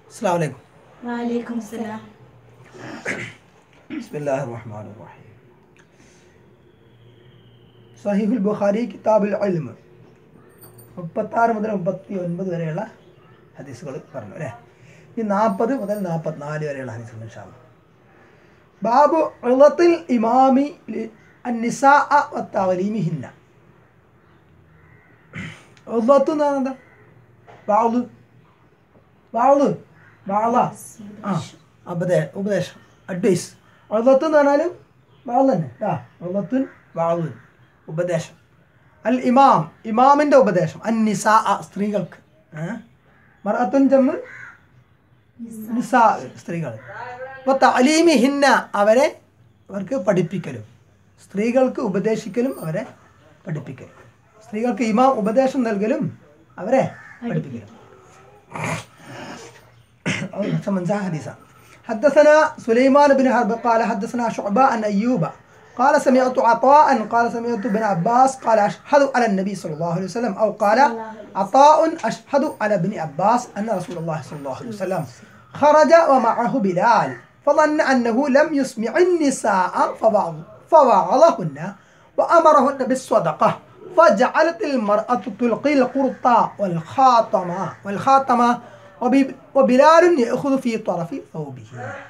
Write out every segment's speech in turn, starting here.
അസ്സാം വലൈക്കും വാലേക്കും സലാം ബിസ്മില്ലാഹി റഹ്മാൻ റഹീം സഹീഹുൽ ബുഖാരി കിതാബുൽ ഇൽമ് മുപ്പത്താറ് മുതൽ മുപ്പത്തി ഒൻപത് വരെയുള്ള ഹദീസുകൾ പറഞ്ഞു അല്ലേ ഈ നാൽപ്പത് മുതൽ നാൽപ്പത്തിനാല് വരെയുള്ള ഹദീസുകൾ ഇൻഷാല്ല ബാബു ഉളത്തിൽ ഇമാമി ലി- അന്നിസാ വത്താവലീമിഹിന്ന ഉളത്ത് എന്ന് പറഞ്ഞാൽ എന്താ ബാള് ബാള് ബാള ആ ഉപദേ ഉപദേശം അഡ്വൈസ് ഉളത്ത് എന്ന് പറഞ്ഞാലും വാള് തന്നെ ആ ഉളത്തുൻ വാളുൻ ഉപദേശം അൽ ഇമാം ഇമാമിൻ്റെ ഉപദേശം അൻ നിസാ സ്ത്രീകൾക്ക് മറത്തുൻ ജമ്മ് നിസാ സ്ത്രീകൾ അപ്പോൾ തലീമി ഹിന്ന അവരെ അവർക്ക് പഠിപ്പിക്കലും സ്ത്രീകൾക്ക് ഉപദേശിക്കലും അവരെ പഠിപ്പിക്കലും സ്ത്രീകൾക്ക് ഇമാം ഉപദേശം നൽകലും അവരെ പഠിപ്പിക്കലും أو سمنزاه حديثا حدثنا سليمان بن حرب قال حدثنا شعبة عن أيوب قال سمعت عطاء قال سمعت بن عباس قال أشهد على النبي صلى الله عليه وسلم أو قال عطاء أشهد على ابن عباس أن رسول الله صلى الله عليه وسلم خرج ومعه بلال فظن أنه لم يسمع النساء فوعظ- فوعظهن وأمرهن بالصدقة فجعلت المرأة تلقي القرطة والخاتمة والخاتمة وبي- وبلال يأخذ في طرف ثوبه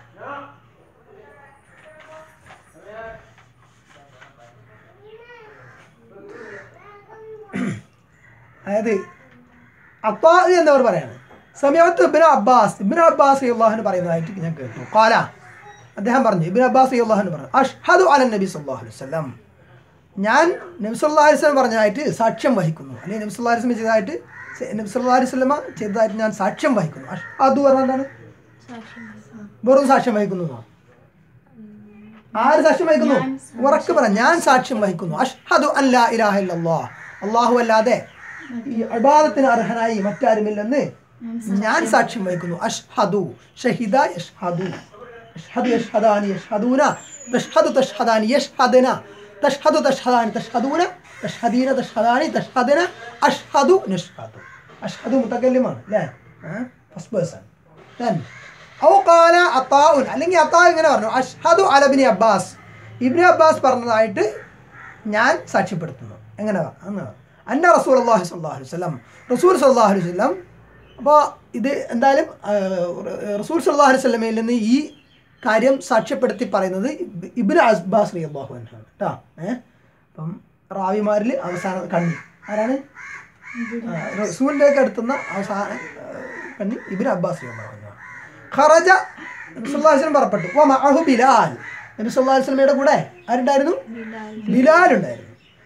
അതായത് അപ്പാ എന്നവർ പറയാണ് സമയത്ത് ഇബിൻ അബ്ബാസ് ഇബിൻ അബ്ബാസ് അള്ളാഹുന് പറയുന്നതായിട്ട് ഞാൻ കേട്ടു കാല അദ്ദേഹം പറഞ്ഞു ഇബിൻ അബ്ബാസ് അള്ളാഹുന് പറഞ്ഞു അഷ്ഹദു അല നബി സല്ലാഹു അലൈഹി വസല്ലം ഞാൻ നബി സല്ലല്ലാഹു അലൈഹി വസല്ലം പറഞ്ഞതായിട്ട് സാക്ഷ്യം വഹിക്കുന്നു അല്ലെങ്കിൽ നബി സല്ലല്ലാഹു അലൈഹി വസല്ലം ചെയ്തതായിട്ട് സെ- നബി സല്ലല്ലാഹു അലൈഹി വസല്ലമ ചെയ്തതായിട്ട് ഞാൻ സാക്ഷ്യം വഹിക്കുന്നു അഷ്ഹദു പറഞ്ഞാൽ എന്താണ് വെറും സാക്ഷ്യം വഹിക്കുന്നു എന്നോ? ആര് സാക്ഷ്യം വഹിക്കുന്നു ഉറക്കെ പറ ഞാൻ സാക്ഷ്യം വഹിക്കുന്നു അഷ്ഹദു അൻ ലാ ഇലാഹ ഇല്ലല്ലാഹ് അല്ലാഹു അല്ലാതെ ഈ അബാദത്തിന് അർഹനായി മറ്റാരുമില്ലെന്ന് ഞാൻ സാക്ഷ്യം വഹിക്കുന്നു അഷ്ഹദു ഷഹിദ യഷ്ഹദു അഷ്ഹദു യഷ്ഹദാനി യഷ്ഹദൂന തഷ്ഹദു തഷ്ഹദാനി യഷ്ഹദന തഷ്ഹദു തഷ്ഹദാനി തഷ്ഹദൂന തഷ്ഹദീന തഷ്ഹദാനി തഷ്ഹദന അഷ്ഹദു നഷ്ഹദു അഷ്ഹദു മുത്തക്കല്ലിമാണ് അല്ലേ ഫസ്റ്റ് പേഴ്സൺ then ഔ ഖാല അത്താഉൻ അല്ലെങ്കിൽ അത്താ ഇങ്ങനെ പറഞ്ഞു അഷ്ഹദു അല ഇബ്നി അബ്ബാസ് ഇബ്നി അബ്ബാസ് പറഞ്ഞതായിട്ട് ഞാൻ സാക്ഷ്യപ്പെടുത്തുന്നു എങ്ങനെ അന്ന് അന്ന റസൂൽ അള്ളാഹി സ്വല്ലാഹു അലൈഹി വസല്ലം റസൂൽ സല്ലാഹു അലൈഹി വസല്ലം അപ്പോൾ ഇത് എന്തായാലും ആ, റസൂൽ സല്ലാഹു അലൈഹി വസല്ലമയിൽ നിന്ന് ഈ കാര്യം സാക്ഷ്യപ്പെടുത്തി പറയുന്നത് ഇബ് ഇബ്നു അബ്ബാസ് റി അള്ളാഹു അൻഹാണ് കേട്ടോ ഏഹ് അപ്പം റാവിമാരിൽ അവസാനം കണ്ണി ആരാണ് ആ, റസൂലിലേക്ക് അടുത്തുന്ന അവസാന ആ, കണ്ണി ഇബിൻ അബ്ബാസ് റളിയല്ലാഹു അൻഹു. ഖറജ നബി സല്ലല്ലാഹു അലൈഹി വസല്ലം പുറപ്പെട്ടു വ മഅഹു ബിലാൽ നബി സല്ലല്ലാഹു അലൈഹി വസല്ലമയുടെ കൂടെ ആരുണ്ടായിരുന്നു ബിലാൽ ഉണ്ടായിരുന്നു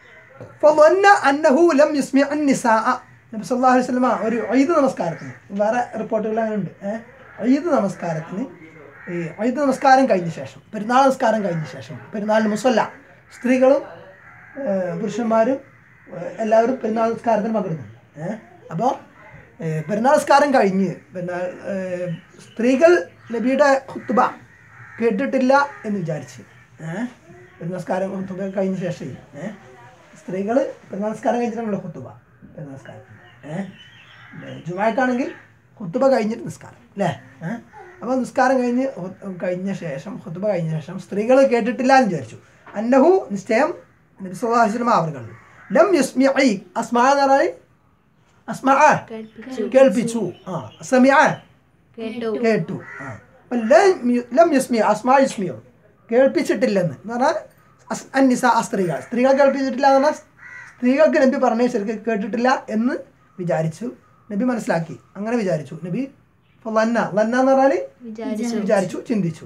ഫظن أنه لم يسمع النساء നബി സല്ലല്ലാഹു അലൈഹി വസല്ലമ ഒരു ഈദ് നമസ്കാരത്തിന് വേറെ റിപ്പോർട്ടുകൾ അങ്ങനെ ഉണ്ട് ഏഹ് ഈദ് നമസ്കാരത്തിന് ഈ ഈദ് നമസ്കാരം കഴിഞ്ഞ ശേഷം പെരുന്നാൾ നമസ്കാരം കഴിഞ്ഞ ശേഷം പെരുന്നാളിന് മുസല്ല സ്ത്രീകളും ഏഹ് പുരുഷന്മാരും ഏഹ് എല്ലാവരും പെരുന്നാൾ നമസ്കാരത്തിന് പങ്കെടുക്കുന്നുണ്ട് ഏഹ് അപ്പോൾ പെരുന്നാൾ നമസ്കാരം കഴിഞ്ഞ് പെരുന്നാൾ ഏഹ് സ്ത്രീകൾ നബിയുടെ ഖുത്ബ കേട്ടിട്ടില്ല എന്ന് വിചാരിച്ച് ഏഹ് പെരുന്നാൾ നമസ്കാരം ഖുത്ബ കഴിഞ്ഞ ശേഷം ഏഹ് സ്ത്രീകൾ പെരുന്നാൾ നമസ്കാരം കഴിഞ്ഞിട്ടാണല്ലോ ഖുത്ബ പെരുന്നാൾ നമസ്കാരം ഏഹ് ജുമാക്കാണെങ്കിൽ ഖുത്ബ കഴിഞ്ഞിട്ട് നിസ്കാരം അല്ലേ ഏഹ് അപ്പോൾ നിസ്കാരം കഴിഞ്ഞ് ഹു- കഴിഞ്ഞ ശേഷം ഖുത്ബ കഴിഞ്ഞ ശേഷം സ്ത്രീകൾ കേട്ടിട്ടില്ല എന്ന് വിചാരിച്ചു അന്നഹു നിശ്ചയം നബി സല്ലല്ലാഹു അലൈഹി വസല്ലം അവറുകൾ ലം യുസ്മിഇ അസ്മാ എന്ന് പറഞ്ഞാൽ അസ്മാ കേൾപ്പിച്ചു ആ സമിഅ കേട്ടു കേട്ടു ആ അപ്പൊ ലം യു- ലം യുസ്മി അസ്മാ യുസ്മിയോ കേൾപ്പിച്ചിട്ടില്ലെന്ന് എന്ന് പറഞ്ഞാൽ അസ്- അന്നിസ ആ സ്ത്രീകൾ സ്ത്രീകൾ കേൾപ്പിച്ചിട്ടില്ല എന്ന് പറഞ്ഞാൽ സ്ത്രീകൾക്ക് നബി പറഞ്ഞ ശരിക്കും കേട്ടിട്ടില്ല എന്ന് വിചാരിച്ചു നബി മനസ്സിലാക്കി അങ്ങനെ വിചാരിച്ചു നബി ഇപ്പൊ ലന്ന ലന്ന എന്ന് പറഞ്ഞാൽ വിചാരിച്ചു വിചാരിച്ചു ചിന്തിച്ചു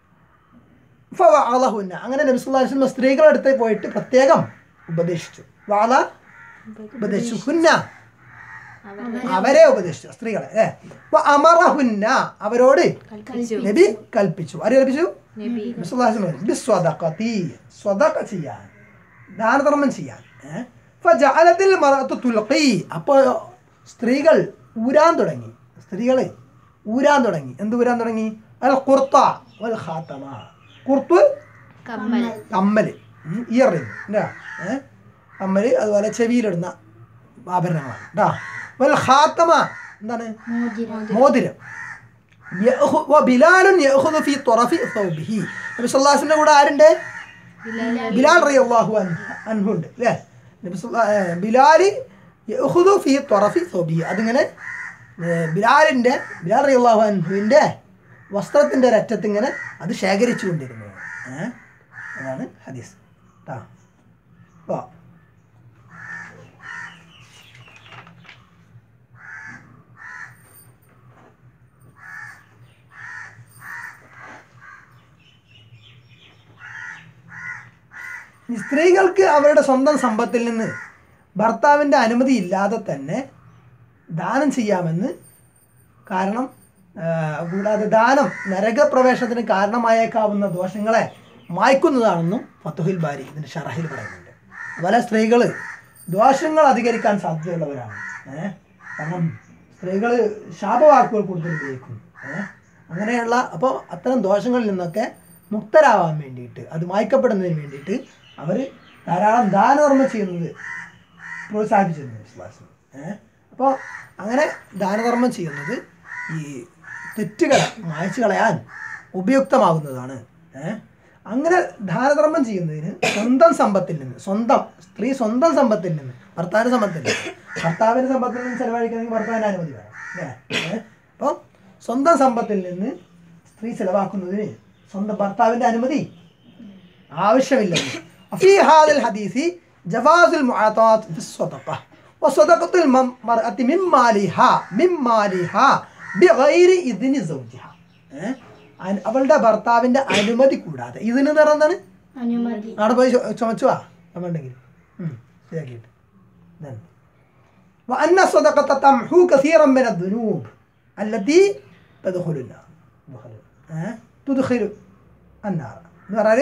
ഫവഅളഹുന്ന അങ്ങനെ നബി സല്ലല്ലാഹു അലൈഹി വസല്ലം സ്ത്രീകളുടെ അടുത്ത് പോയിട്ട് പ്രത്യേകം ഉപദേശിച്ചു വാള ഉപദേശിച്ചു ഹുന്ന അവരെ ഉപദേശിച്ചു സ്ത്രീകളെ ഏ വ അമറഹുന്ന അവരോട് കൽപ്പിച്ചു നബി കൽപ്പിച്ചു ആര് കൽപ്പിച്ചു നബി നബി സല്ലല്ലാഹു അലൈഹി വസല്ലം ബിസ്വദഖതി സ്വദഖ ചെയ്യാൻ ദാനധർമ്മം ചെയ്യാൻ ഏ ഫജഅലത്തിൽ മറഅത്തു തുൽഖി അപ്പോൾ സ്ത്രീകൾ ഊരാൻ തുടങ്ങി സ്ത്രീകൾ ഊരാൻ തുടങ്ങി എന്ത് ഊരാൻ തുടങ്ങി അൽ ഖുർത്ത വൽ ഖാത്തമ ഖുർത്ത് കമ്മൽ കമ്മൽ ഇയർ റിംഗ് എന്താ ഏ കമ്മൽ അതുപോലെ ചെവിയിലിടുന്ന ആഭരണങ്ങളാണ് കേട്ടോ വൽ ഖാത്തമ എന്താണ് മോതിരം യഅഖു- വ ബിലാലുൻ യഅഖുദു ഫീ ത്വറഫി സൗബിഹി നബി സല്ലല്ലാഹു അലൈഹി വസല്ലം കൂടെ ആരുണ്ട് ബിലാൽ റളിയല്ലാഹു അൻഹു അൻഹു ഉണ്ട് അല്ലേ നബി സല്ലല്ലാഹു ഏ, ബിലാൽ യഅഖുദു ഫീ ത്വറഫി സൗബിഹി അതിങ്ങനെ ഏ, ബിലാലിൻ്റെ ബിലാൽ റളിയല്ലാഹു അൻഹുവിൻ്റെ വസ്ത്രത്തിൻ്റെ ഒരറ്റത്ത് ഇങ്ങനെ അത് ശേഖരിച്ചു കൊണ്ടിരുന്നത് ഏഹ് അതാണ് ഹദീസ് കേട്ടോ അപ്പോൾ ഈ സ്ത്രീകൾക്ക് അവരുടെ സ്വന്തം സമ്പത്തിൽ നിന്ന് ഭർത്താവിൻ്റെ അനുമതി ഇല്ലാതെ തന്നെ ദാനം ചെയ്യാമെന്ന് കാരണം ആ, കൂടാതെ ദാനം നരകപ്രവേശനത്തിന് കാരണമായേക്കാവുന്ന ദോഷങ്ങളെ മായ്ക്കുന്നതാണെന്നും ഫത്തുഹിൽ ബാരി ഇതിൻ്റെ ഷറഹിൽ പറയുന്നുണ്ട് അതുപോലെ സ്ത്രീകൾ ദോഷങ്ങൾ അധികരിക്കാൻ സാധ്യതയുള്ളവരാണ് ഏഹ് കാരണം സ്ത്രീകൾ ശാപവാക്കുകൾ കൂടുതൽ ഉപയോഗിക്കും ഏഹ് അങ്ങനെയുള്ള അപ്പോൾ അത്തരം ദോഷങ്ങളിൽ നിന്നൊക്കെ മുക്തരാവാൻ വേണ്ടിയിട്ട് അത് മായ്ക്കപ്പെടുന്നതിന് വേണ്ടിയിട്ട് അവർ ധാരാളം ദാനധർമ്മം ചെയ്യുന്നത് പ്രോത്സാഹിപ്പിച്ചിരുന്നു വിശ്വാസം ഏഹ് അപ്പോൾ അങ്ങനെ ദാനധർമ്മം ചെയ്യുന്നത് ഈ തെറ്റുകളെ മായ്ച്ചു കളയാൻ ഉപയുക്തമാകുന്നതാണ് ഏഹ് അങ്ങനെ ദാനധർമ്മം ചെയ്യുന്നതിന് സ്വന്തം സമ്പത്തിൽ നിന്ന് സ്വന്തം സ്ത്രീ സ്വന്തം സമ്പത്തിൽ നിന്ന് ഭർത്താവിൻ്റെ സമ്പത്തിൽ നിന്ന് ഭർത്താവിൻ്റെ സമ്പത്തിൽ നിന്ന് ചെലവഴിക്കണമെങ്കിൽ ഭർത്താവിൻ്റെ അനുമതി വേണം അല്ലേ ഏഹ് അപ്പോൾ സ്വന്തം സമ്പത്തിൽ നിന്ന് സ്ത്രീ ചെലവാക്കുന്നതിന് സ്വന്തം ഭർത്താവിൻ്റെ അനുമതി ആവശ്യമില്ലെന്ന് في هذا الحديث جواز المعاطاة في الصدقة وصدقة المرأة من مالها من مالها بغير إذن زوجها ഏ? അൻ- അവളുടെ ഭർത്താവിൻ്റെ അനുമതി കൂടാതെ ഇതിന് നിറം എന്താണ് അനുമതി അവിടെ പോയി ചു- ചുമച്ചു വാ നമ്മളുണ്ടെങ്കിൽ ശരിയാക്കിയിട്ട് ഇതാണ്. وأن الصدقة تمحو كثيرا من الذنوب التي تدخل النار دخل ها تدخل النار എന്ന് പറഞ്ഞാൽ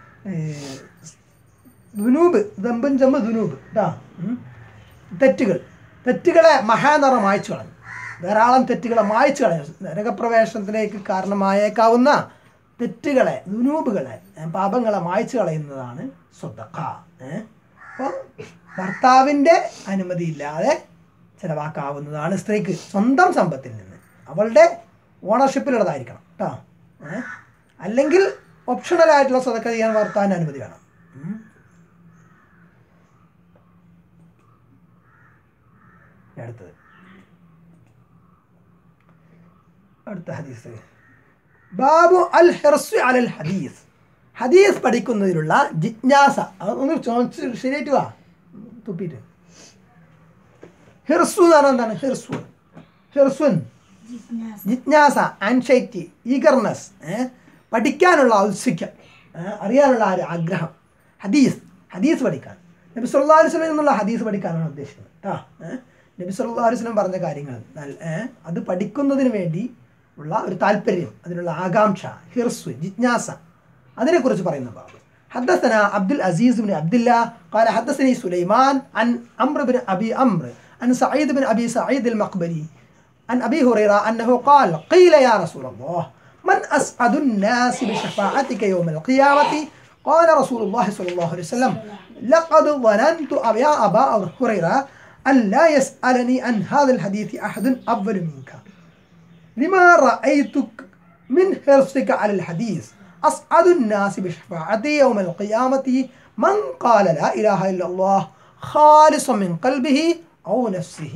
ദുനൂബ് ദമ്പൻ ജമ്മ ദുനൂബ് കേട്ടോ ഉം. തെറ്റുകൾ തെറ്റുകളെ മഹാനിറ മായ്ച്ചു കളഞ്ഞു ധാരാളം തെറ്റുകളെ മായ്ച്ചു കളഞ്ഞു നരകപ്രവേശനത്തിലേക്ക് കാരണമായേക്കാവുന്ന തെറ്റുകളെ ദുനൂബുകളെ ഏ, പാപങ്ങളെ മായ്ച്ചു കളയുന്നതാണ് സ്വതക്ക അപ്പോൾ ഭർത്താവിൻ്റെ അനുമതിയില്ലാതെ ചിലവാക്കാവുന്നതാണ് സ്ത്രീക്ക് സ്വന്തം സമ്പത്തിൽ നിന്ന് അവളുടെ ഓണർഷിപ്പിലുള്ളതായിരിക്കണം കേട്ടോ ഏ? അല്ലെങ്കിൽ ഓപ്ഷണലായിട്ടുള്ള സ്വതക്ക ചെയ്യാൻ ഭർത്താവിൻ്റെ അനുമതി വേണം ഉം. ഇനി അടുത്തത് അടുത്ത ഹദീസ് ബാബു അൽ ഹിർസു അലൽ ഹദീസ് ഹദീസ് പഠിക്കുന്നതിലുള്ള ജിജ്ഞാസ അത് ഒന്ന് ചോദിച്ച് ശരിയായിട്ട് വാ തുപ്പിയിട്ട് ഹിർസു എന്ന് പറഞ്ഞാൽ എന്താണ് ഹിർസു ഹിർസുൻ ജിജ്ഞാസ ആൻഷൈറ്റി ഈഗർനെസ് പഠിക്കാനുള്ള ഔത്സുക്യം ഏ, അറിയാനുള്ള ആ ഒരു ആഗ്രഹം ഹദീസ് ഹദീസ് പഠിക്കാൻ നബി സല്ലല്ലാഹു അലൈഹി വസല്ലം എന്നുള്ള ഹദീസ് പഠിക്കാനാണ് ഉദ്ദേശിക്കുന്നത് കേട്ടോ നബി സല്ലല്ലാഹു അലൈഹി വസല്ലം പറഞ്ഞ കാര്യങ്ങൾ നല്ല ഏ, അത് പഠിക്കുന്നതിന് വേണ്ടി ഉള്ള ഒരു താല്പര്യം അതിനുള്ള ആകാംക്ഷ ഹിർസ് ജിജ്ഞാസ അതിനെക്കുറിച്ച് പറയുന്ന ബാബ് حدثنا عبد العزيز بن عبد الله قال حدثني سليمان عن عمرو بن ابي عمرو عن سعيد بن ابي سعيد المقبري عن ابي هريره انه قال قيل يا رسول الله من اسعد الناس بشفاعتك يوم القيامه قال رسول الله صلى الله عليه وسلم لقد ظننت يا ابا هريره ان لا يسالني عن هذا الحديث احد افضل منك لما رأيتك من حرصك على الحديث أسعد الناس بشفاعتي يوم القيامة من قال لا إله إلا الله خالصا من قلبه أو نفسه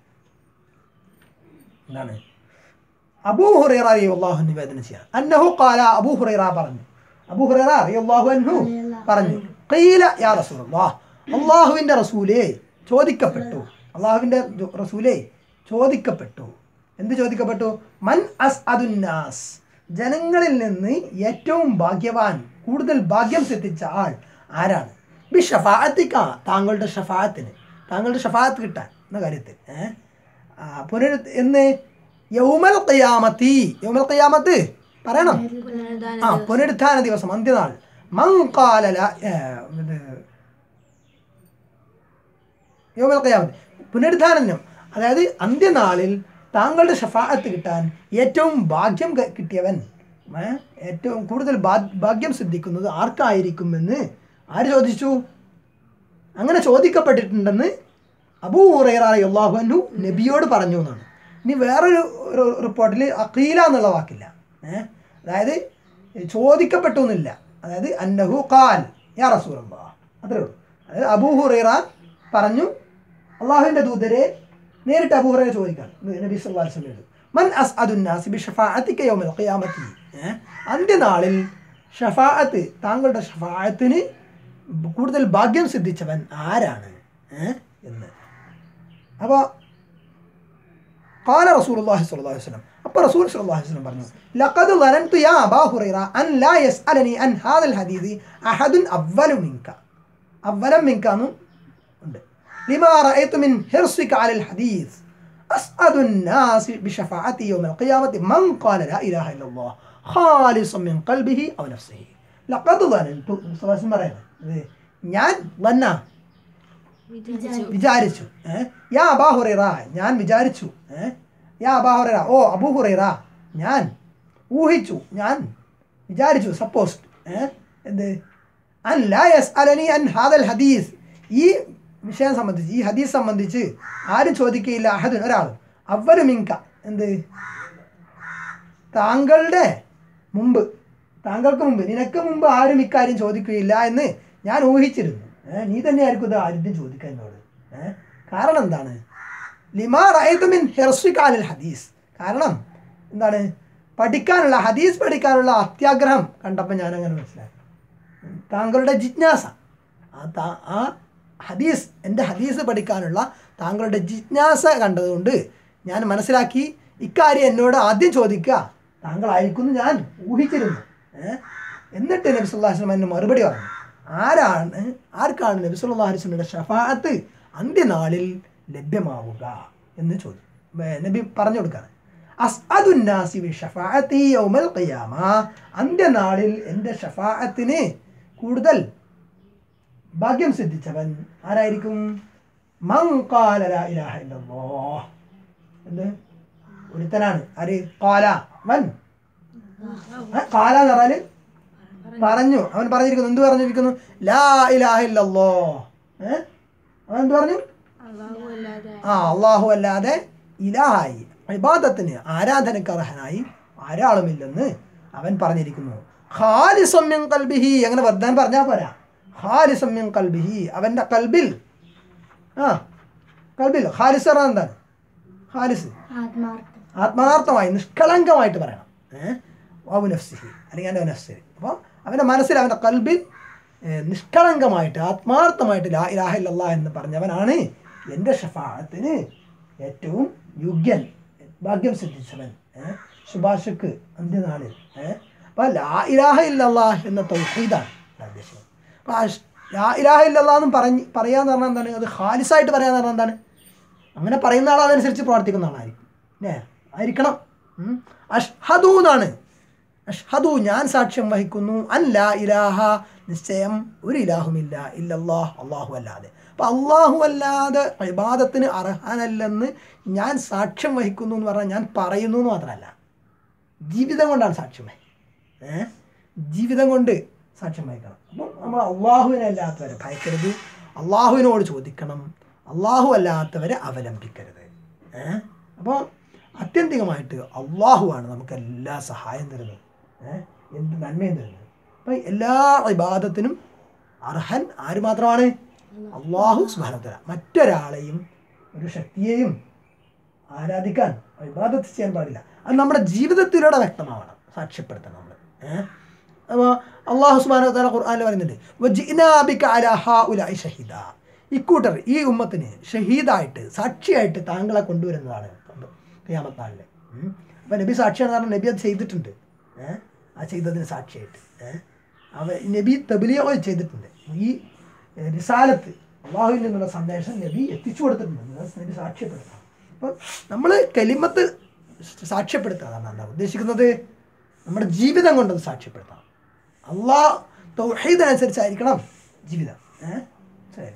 എന്താണ് അബൂ ഹുറൈറ റളിയല്ലാഹു നിവേദനം ചെയ്യാം അന്നഹു ഖാല അബൂ ഹുറൈറ പറഞ്ഞു അബൂ ഹുറൈറ റളിയല്ലാഹു അൻഹു പറഞ്ഞു ഖീല യാ റസൂലുള്ളാഹ് അല്ലാഹുവിൻ്റെ റസൂലേ ചോദിക്കപ്പെട്ടു അള്ളാഹുവിൻ്റെ റസൂലേ ചോദിക്കപ്പെട്ടു എന്ത് ചോദിക്കപ്പെട്ടു മൻ അസ് അതുന്നാസ് ജനങ്ങളിൽ നിന്ന് ഏറ്റവും ഭാഗ്യവാൻ കൂടുതൽ ഭാഗ്യം സിദ്ധിച്ച ആൾ ആരാണ് ബി ഷഫാഅത്തിക്ക താങ്കളുടെ ഷഫാഅത്തിന് താങ്കളുടെ ഷഫാഅത്ത് കിട്ടാൻ എന്ന കാര്യത്തിൽ ഏഹ് പുനരു എന്ന് യൗമൽ ഖിയാമത്തി യൗമൽ ഖിയാമത്ത് പറയണം പുനരുദ്ധാന ആ പുനരുത്ഥാന ദിവസം അന്ത്യനാൾ മങ്കാലല ഇത് യോമൽ ഖിയാമത്ത് പുനരുദ്ധാന ദിനം അതായത് അന്ത്യനാളിൽ താങ്കളുടെ ഷഫാഅത്ത് കിട്ടാൻ ഏറ്റവും ഭാഗ്യം ക- കിട്ടിയവൻ ഏ, ഏറ്റവും കൂടുതൽ ഭാ- ഭാഗ്യം സിദ്ധിക്കുന്നത് ആർക്കായിരിക്കുമെന്ന് ആര് ചോദിച്ചു അങ്ങനെ ചോദിക്കപ്പെട്ടിട്ടുണ്ടെന്ന് അബൂ ഹുറൈറ അള്ളാഹു അൻഹു നബിയോട് പറഞ്ഞു എന്നാണ് ഇനി വേറൊരു ഒരു റിപ്പോർട്ടിൽ അഖീല എന്നുള്ള വാക്കില്ല ഏഹ് അതായത് ചോദിക്കപ്പെട്ടു എന്നില്ല അതായത് അന്നഹു ഖാൽ യാ റസൂലല്ലാ അത്രേ ഉള്ളൂ അതായത് അബൂ ഹുറൈറ പറഞ്ഞു അള്ളാഹുവിൻ്റെ ദൂതരെ നേരിട്ട് അബൂ ഹുറൈറ ചോദിക്കാണ് നബി സല്ലല്ലാഹു അലൈഹി വസല്ലം മൻ അസ്അദുന്നാസി ബി ഷഫാഅത്തിക യൗമൽ ഖിയാമത്തി ഏഹ് അന്ത്യനാളിൽ ഷഫാഅത്ത് താങ്കളുടെ ഷഫാഅത്തിന് കൂടുതൽ ഭാഗ്യം സിദ്ധിച്ചവൻ ആരാണ് ഏഹ് എന്ന് അപ്പോൾ قال رسول الله صلى الله عليه وسلم അപ്പോൾ റസൂൽ സല്ലല്ലാഹു അലൈഹി വസല്ലം പറഞ്ഞു ലഖദ് ظننت يا أبا هريرة أن لا يسألني عن هذا الحديث أحد أول منك أولا منك എന്നും ഉണ്ട് لما رأيت من حرصك على الحديث أسعد الناس بشفاعتي يوم القيامة من قال لا إله إلا الله خالصا من قلبه أو نفسه لقد ظننت صلى الله عليه وسلم പറയുന്നത് ഇത് ഞാൻ വന്ന വിചാരിച്ചു വിചാരിച്ചു ഏ? യാ അബാ ഹുറൈറ ഞാൻ വിചാരിച്ചു ഏ? യാ അബാ ഹുറൈറ ഓ അബൂ ഹുറൈറ ഞാൻ ഊഹിച്ചു ഞാൻ വിചാരിച്ചു സപ്പോസ്ഡ് എന്ത് അൻ ലാ യസ് അലനി അൻ ഹാദൽ ഹദീസ് ഈ വിഷയം സംബന്ധിച്ച് ഈ ഹദീസ് സംബന്ധിച്ച് ആരും ചോദിക്കുകയില്ല അഹദുൻ ഒരാളും അവരു മിങ്ക എന്ത് താങ്കളുടെ മുമ്പ് താങ്കൾക്ക് മുമ്പ് നിനക്ക് മുമ്പ് ആരും ഇക്കാര്യം ചോദിക്കുകയില്ല എന്ന് ഞാൻ ഊഹിച്ചിരുന്നു ഏ, നീ തന്നെയായിരിക്കും ഇത് ആരും ചോദിക്കാൻ എന്നോട് ഏ, കാരണം എന്താണ് ലിമാ റൈതുമിൻ ഹെർസിക്കാലിൽ ഹദീസ് കാരണം എന്താണ് പഠിക്കാനുള്ള ഹദീസ് പഠിക്കാനുള്ള അത്യാഗ്രഹം കണ്ടപ്പോൾ ഞാൻ അങ്ങനെ മനസ്സിലാക്കി താങ്കളുടെ ജിജ്ഞാസ ആ താ- ആ ഹദീസ് എൻ്റെ ഹദീസ് പഠിക്കാനുള്ള താങ്കളുടെ ജിജ്ഞാസ കണ്ടതുകൊണ്ട് ഞാൻ മനസ്സിലാക്കി ഇക്കാര്യം എന്നോട് ആദ്യം ചോദിക്കുക താങ്കളായിരിക്കും എന്ന് ഞാൻ ഊഹിച്ചിരുന്നു ഏ? എന്നിട്ട് നബി സല്ലല്ലാഹു അലൈഹി വസല്ലം എന്നെ മറുപടി പറഞ്ഞു ആരാണ് ആർക്കാണ് നബി സല്ലല്ലാഹു അലൈഹി വസല്ലമയുടെ ഷഫാഅത്ത് അന്ത്യനാളിൽ ലഭ്യമാവുക എന്ന് ചോദിച്ചു ഏ, നബി പറഞ്ഞു കൊടുക്കാണ് അസ്അദുന്നാസി ബി ഷഫാഅത്തി യൗമൽ ഖിയാമ അന്ത്യനാളിൽ എൻ്റെ ഷഫാഅത്തിന് കൂടുതൽ ഭാഗ്യം സിദ്ധിച്ചവൻ ആരായിരിക്കും മൻ ഖാല ലാ ഇലാഹ ഇല്ലല്ലാഹ് എന്ത് ഒരുത്തനാണ് ആര് കാല വൻ കാല എന്ന് പറഞ്ഞാല് പറഞ്ഞു അവൻ പറഞ്ഞിരിക്കുന്നു എന്ത് പറഞ്ഞിരിക്കുന്നു ലാ ഇലാഹ ഇല്ലല്ലോ ഏ അവൻ എന്ത് പറഞ്ഞു അള്ളാഹു അല്ലാതെ ആ അള്ളാഹു അല്ലാതെ ഇലാഹായി ഇബാദത്തിന് ആരാധനക്ക് അർഹനായി ആരാളുമില്ലെന്ന് അവൻ പറഞ്ഞിരിക്കുന്നു ഖാലിസമ്യം കൽബിഹി അങ്ങനെ വർദ്ധാൻ പറഞ്ഞാൽ പോരാ ഖാലിസമ്യം കൽബിഹി അവൻ്റെ കൽബിൽ ആ കൽബിൽ ഖാലിസ് പറഞ്ഞാൽ എന്താണ് ഖാലിസ് ആത്മാർത്ഥം ആത്മാർത്ഥമായി നിഷ്കളങ്കമായിട്ട് പറയണം ഏഹ് വാബു നഫ്സിഹി അല്ലെങ്കിൽ എൻ്റെ നഫ്സിഹി അപ്പോൾ അവൻ്റെ മനസ്സിൽ അവൻ്റെ കൽബിൽ ഏഹ്, നിഷ്കളങ്കമായിട്ട് ആത്മാർത്ഥമായിട്ട് ലാ ഇലാഹ ഇല്ലല്ലാ എന്ന് പറഞ്ഞവനാണ് എൻ്റെ ഷഫാഅത്തിന് ഏറ്റവും യോഗ്യൻ ഭാഗ്യം സിദ്ധിച്ചവൻ ഏഹ്, ശുപാർശക്ക് അന്ത്യനാളിൽ ഏഹ് അപ്പോൾ ലാ ഇലാഹ ഇല്ലല്ലാ എന്ന തൗഹീദാണ് ഇവിടെ ഉദ്ദേശിക്കുന്നത് അപ്പോൾ ആ ഷ്- ലാ ഇലാഹ ഇല്ലല്ലാ എന്നും പറഞ്ഞ് പറയാന്ന് പറഞ്ഞാൽ എന്താണ് അത് ഖാലിസായിട്ട് പറയാന്ന് പറഞ്ഞാൽ എന്താണ് അങ്ങനെ പറയുന്ന ആൾ അതനുസരിച്ച് പ്രവർത്തിക്കുന്ന ആളായിരിക്കും അല്ലേ ആയിരിക്കണം ഉം. അഷ്ഹദു എന്നാണ് അഷ്ഹദു ഞാൻ സാക്ഷ്യം വഹിക്കുന്നു അൻ ലാ ഇലാഹ നിശ്ചയം ഒരു ഇലാഹുമില്ല ഇല്ലല്ലാഹ് അള്ളാഹു അല്ലാതെ അപ്പം അള്ളാഹു അല്ലാതെ ഇബാദത്തിന് അർഹനല്ലെന്ന് ഞാൻ സാക്ഷ്യം വഹിക്കുന്നു എന്ന് പറഞ്ഞാൽ ഞാൻ പറയുന്നു എന്ന് മാത്രമല്ല ജീവിതം കൊണ്ടാണ് സാക്ഷ്യം വഹിക്കുന്നത് ഏ ജീവിതം കൊണ്ട് സാക്ഷ്യം വഹിക്കണം അപ്പം നമ്മൾ അള്ളാഹുവിനെ അല്ലാത്തവരെ ഭയക്കരുത് അള്ളാഹുവിനോട് ചോദിക്കണം അള്ളാഹു അല്ലാത്തവരെ അവലംബിക്കരുത് ഏ അപ്പോൾ ആത്യന്തികമായിട്ട് അള്ളാഹുവാണ് നമുക്ക് എല്ലാ സഹായം തരുന്നത് ഏ എന്ത് നന്മയും തരുന്നത് അപ്പം എല്ലാ ഇബാദത്തിനും അർഹൻ ആര് മാത്രമാണ് അള്ളാഹു സുബാനത്തല മറ്റൊരാളെയും ഒരു ശക്തിയെയും ആരാധിക്കാൻ ഇബാദത്ത് ചെയ്യാൻ പാടില്ല അത് നമ്മുടെ ജീവിതത്തിലൂടെ വ്യക്തമാവണം സാക്ഷ്യപ്പെടുത്തണം നമ്മൾ ഏഹ് അപ്പോൾ അള്ളാഹു സുബാന താല ഖുർആാനിൽ പറയുന്നുണ്ട് "വജി'നാ ബിക അലാ ഹാഉലാഇ ഷഹീദ ഇക്കൂട്ടർ ഈ ഉമ്മത്തിന് ഷഹീദായിട്ട് സാക്ഷിയായിട്ട് താങ്കളെ കൊണ്ടുവരുന്നതാണ് ക്യാമത്താളിൽ അപ്പോൾ നബി സാക്ഷിയാണെന്ന് പറഞ്ഞാൽ നബി അത് ചെയ്തിട്ടുണ്ട് ഏഹ് ആ ചെയ്തതിന് സാക്ഷിയായിട്ട് ഏഹ് അവ നബി തബിലിയോ ചെയ്തിട്ടുണ്ട് ഈ ഏഹ്, റിസാലത്ത് അള്ളാഹുവിൽ നിന്നുള്ള സന്ദേശം നബി എത്തിച്ചു കൊടുത്തിട്ടുണ്ട് അത് നബി സാക്ഷ്യപ്പെടുത്തണം അപ്പോൾ നമ്മൾ കലിമത്ത് സാക്ഷ്യപ്പെടുത്തുക എന്നാണ് എന്താ ഉദ്ദേശിക്കുന്നത് നമ്മുടെ ജീവിതം കൊണ്ടത് സാക്ഷ്യപ്പെടുത്തണം അള്ളാഹ് തൗഹീദ് അനുസരിച്ചായിരിക്കണം ജീവിതം ഏഹ് ശരി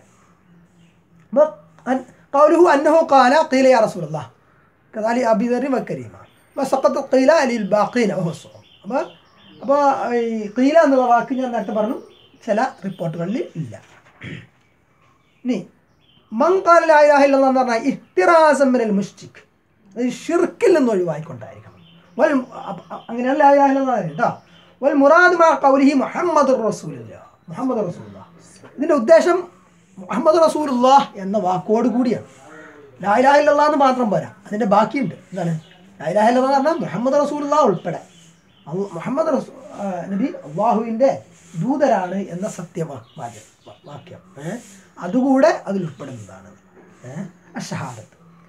അപ്പോൾ അൻ- قوله أنه قال قيل يا رسول الله كذلك أبي ذر وكريمة وسقط قيل للباقين وهو الصوم അപ്പോൾ അപ്പോൾ ഈ قيل എന്നുള്ള വാക്ക് ഞാൻ നേരത്തെ പറഞ്ഞു ചില റിപ്പോർട്ടുകളിൽ ഇല്ല ഇനി മൻ ഖാല ലാ ഇലാഹ ഇല്ലല്ലാഹ് എന്ന് പറഞ്ഞാൽ ഇഹ്തിറാസം മിനൽ മുഷ്രിക് അത് ഷിർക്കിൽ നിന്ന് ഒഴിവായിക്കൊണ്ടായിരിക്കണം വൽ അപ്പ- അ- അങ്ങനെയല്ല ലാ ഇലാഹ ഇല്ലല്ലാഹ് കേട്ടോ വൽ മുറാദ് മാ ഖൗലിഹി മുഹമ്മദ് റസൂലുള്ള മുഹമ്മദ് റസൂലുള്ള ഇതിൻ്റെ ഉദ്ദേശം മുഹമ്മദ് റസൂലുള്ള എന്ന വാക്കോട് കൂടിയാണ് ലാ ഇലാഹ ഇല്ലല്ലാഹ് എന്ന് മാത്രം പോരാ അതിൻ്റെ ബാക്കിയുണ്ട് എന്താണ് ലാ ഇലാഹ ഇല്ലല്ലാഹ് എന്ന് പറഞ്ഞാൽ മുഹമ്മദ് റസൂലുള്ള ഉൾപ്പെടെ അള്ളാ- മുഹമ്മദ് റസൂ ആ, നബി അള്ളാഹുവിൻ്റെ ദൂതരാണ് എന്ന സത്യവാ വാക്യം വാ- വാക്യം ഏ? അതുകൂടെ അതിൽ ഉൾപ്പെടുന്നതാണ് ഏഹ് അഷഹാദത്ത്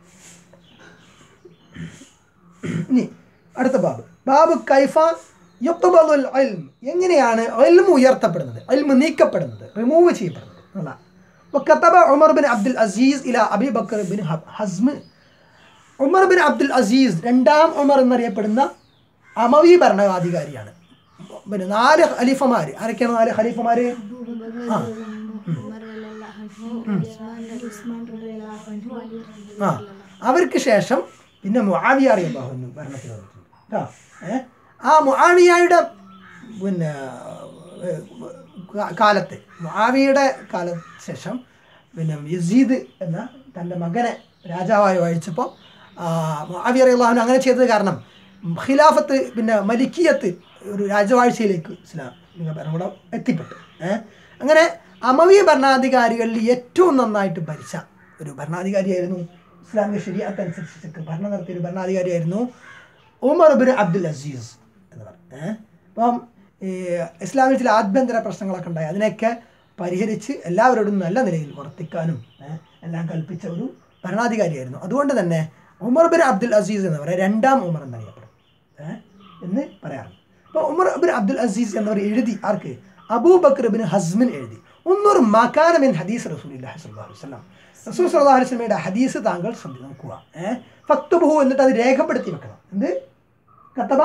ഇനി അടുത്ത ബാബ് ബാബ് കൈഫ യുക്തബലുൽ ഇൽം എങ്ങനെയാണ് ഇൽമ് ഉയർത്തപ്പെടുന്നത് ഇൽമ് നീക്കപ്പെടുന്നത് റിമൂവ് ചെയ്യപ്പെടുന്നത് എന്നുള്ള وكتب عمر بن عبد العزيز إلى أبي بكر بن Hazm Umar bin Abdul Aziz രണ്ടാം ഉമർ എന്നറിയപ്പെടുന്ന അമവി ഭരണാധികാരിയാണ് പിന്നെ നാല് ഖലീഫമാർ ആരൊക്കെയാണ് നാല് ഖലീഫമാർ ആ ആ അവർക്ക് ശേഷം പിന്നെ മുആവിയ അറിയാഹു ഭരണത്തിൽ വന്നിട്ടുണ്ട് കേട്ടോ ഏ ആ മുആവിയയുടെ പിന്നെ ഏ, കാ- കാലത്ത് മുആവിയുടെ കാല ശേഷം പിന്നെ യസീദ് എന്ന തൻ്റെ മകനെ രാജാവായി വഹിച്ചപ്പോൾ മുആവിയ അറിയാഹു അങ്ങനെ ചെയ്തത് കാരണം ഖിലാഫത്ത് പിന്നെ മലിക്കിയത്ത് ഒരു രാജവാഴ്ചയിലേക്ക് ഇസ്ലാം ഭരണകൂടം എത്തിപ്പെട്ടു ഏ അങ്ങനെ അമവി ഭരണാധികാരികളിൽ ഏറ്റവും നന്നായിട്ട് ഭരിച്ച ഒരു ഭരണാധികാരിയായിരുന്നു ഇസ്ലാമിക ശരിയാത്ത് അനുസരിച്ച് ഭരണം നടത്തിയ ഒരു ഭരണാധികാരിയായിരുന്നു ഉമർ ബിൻ അബ്ദുൽ അസീസ് എന്ന് പറഞ്ഞു ഏഹ് അപ്പം ഈ ഇസ്ലാമിൽ ചില ആഭ്യന്തര പ്രശ്നങ്ങളൊക്കെ ഉണ്ടായി അതിനെയൊക്കെ പരിഹരിച്ച് എല്ലാവരോടും നല്ല നിലയിൽ വർത്തിക്കാനും ഏഹ് എല്ലാം കൽപ്പിച്ച ഒരു ഭരണാധികാരിയായിരുന്നു അതുകൊണ്ട് തന്നെ ഉമർ ബിൻ അബ്ദുൽ അസീസ് എന്ന് പറയാം രണ്ടാം ഉമർ എന്നറിയപ്പെടും ഏഹ് എന്ന് പറയാറുണ്ട് അപ്പോൾ ഉമർ ബിൻ അബ്ദുൽ അസീസ് എന്നവർ എഴുതി ആർക്ക് അബൂബക്കർ ബിൻ ഹസ്മിൻ എഴുതി ഒന്നൊരു മക്കാനമിൻ ഹദീസ് റസൂലില്ലാഹി സ്വല്ലല്ലാഹു അലൈഹി വസല്ലം റസൂൽ സല്ലല്ലാഹു അലൈഹി വസല്ലമയുടെ ഹദീസ് താങ്കൾ ശ്രദ്ധ നോക്കുക ഏഹ് ഫക്തുബഹു എന്നിട്ട് അത് രേഖപ്പെടുത്തി വെക്കണം എന്ത് കത്തബ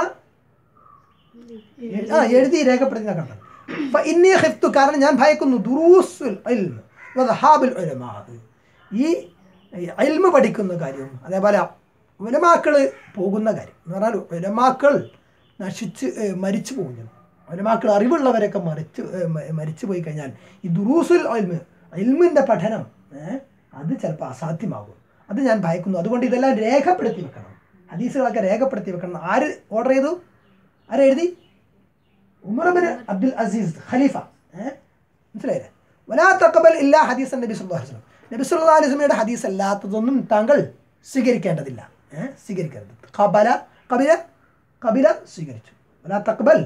ആ എഴുതി രേഖപ്പെടുത്തി വെക്കണം ഇന്നി ഹിഫ്തു കാരണം ഞാൻ ഭയക്കുന്നു ദുറൂസുൽ ഇൽമ് വദഹാബുൽ ഉലമാ ഈ ഇൽമ പഠിക്കുന്ന കാര്യവും അതേപോലെ ഉലമാക്കൾ പോകുന്ന കാര്യം എന്ന് പറഞ്ഞാൽ ഉലമാക്കൾ നശിച്ച് ഏ, മരിച്ചു പോകുന്നു ഉലമാക്കൾ അറിവുള്ളവരൊക്കെ മരിച്ചു ഏ, മ- മരിച്ചു പോയി കഴിഞ്ഞാൽ ഈ ദുറൂസുൽ ഇൽമ് ഇൽമിൻ്റെ പഠനം ഏ, അത് ചിലപ്പോൾ അസാധ്യമാകും അത് ഞാൻ ഭയക്കുന്നു അതുകൊണ്ട് ഇതെല്ലാം രേഖപ്പെടുത്തി വെക്കണം ഹദീസുകളൊക്കെ രേഖപ്പെടുത്തി വെക്കണം ആര് ഓർഡർ ചെയ്തു ആരെഴുതി ഉമർബിൻ അബ്ദുൽ അസീസ് ഖലീഫ ഏഹ് മനസ്സിലായില്ലേ വലാ തക്കബൽ ഇല്ലാ ഹദീസ് നബി സല്ലല്ലാഹു അലൈഹി വസല്ലം നബി സല്ലല്ലാഹു അലൈഹി വസല്ലമയുടെ ഹദീസ് അല്ലാത്തതൊന്നും താങ്കൾ സ്വീകരിക്കേണ്ടതില്ല ഏഹ് സ്വീകരിക്കരുത് കബല കബില കബില സ്വീകരിച്ചു വലാ തക്കബൽ